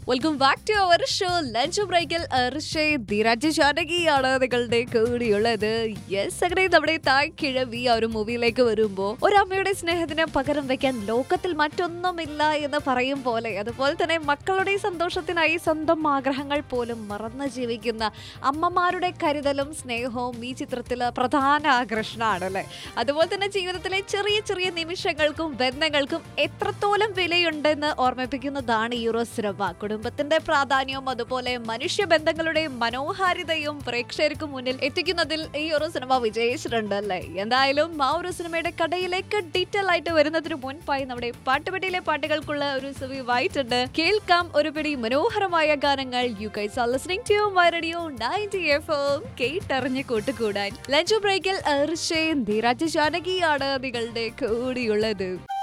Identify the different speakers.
Speaker 1: welcome back to our show lunch ബ്രേക്കിൽ ധീരാജ് ജാനകിയാണ് നിങ്ങളുടെ കൂടിയുള്ളത് yes അങ്ങനെ നമ്മുടെ തായ് കിഴവി ആ ഒരു മൂവിയിലേക്ക് വരുമ്പോൾ ഒരമ്മയുടെ സ്നേഹത്തിന് പകരം വെക്കാൻ ലോകത്തിൽ മറ്റൊന്നുമില്ല എന്ന് പറയും പോലെ അതുപോലെ തന്നെ മക്കളുടെ സന്തോഷത്തിനായി സ്വന്തം ആഗ്രഹങ്ങൾ പോലും മറന്നു ജീവിക്കുന്ന അമ്മമാരുടെ കരുതലും സ്നേഹവും ഈ ചിത്രത്തിൽ പ്രധാന ആകർഷണമാണ് അല്ലേ അതുപോലെ തന്നെ ജീവിതത്തിലെ ചെറിയ ചെറിയ നിമിഷങ്ങൾക്കും ബന്ധങ്ങൾക്കും എത്രത്തോളം വിലയുണ്ടെന്ന് ഓർമ്മിപ്പിക്കുന്നതാണ് ഈ ഒരു സിനിമ കുടുംബത്തിന്റെ പ്രാധാന്യവും അതുപോലെ മനുഷ്യബന്ധങ്ങളുടെ മനോഹാരിതയും പ്രേക്ഷകർക്ക് മുന്നിൽ എത്തിക്കുന്നതിൽ ഈ ഒരു സിനിമ വിജയിച്ചിട്ടുണ്ട് അല്ലേ എന്തായാലും ആ ഒരു സിനിമയുടെ കടയിലേക്ക് ഡീറ്റെയിൽ ആയിട്ട് വരുന്നതിന് മുൻപായി നമ്മുടെ പാട്ടുപെട്ടിയിലെ പാട്ടുകൾക്കുള്ള ഒരു സുവിവായിട്ടുണ്ട് കേൾക്കാം ഒരു പിടി മനോഹരമായ ഗാനങ്ങൾ you guys are listening to my radio 90 FM കേട്ടറിഞ്ഞ് കൂട്ടുകൂടാൻ ലഞ്ച് ബ്രേക്കിൽ ധീരാജ് ജാനകിയാണ് നിങ്ങളുടെ കൂടിയുള്ളത്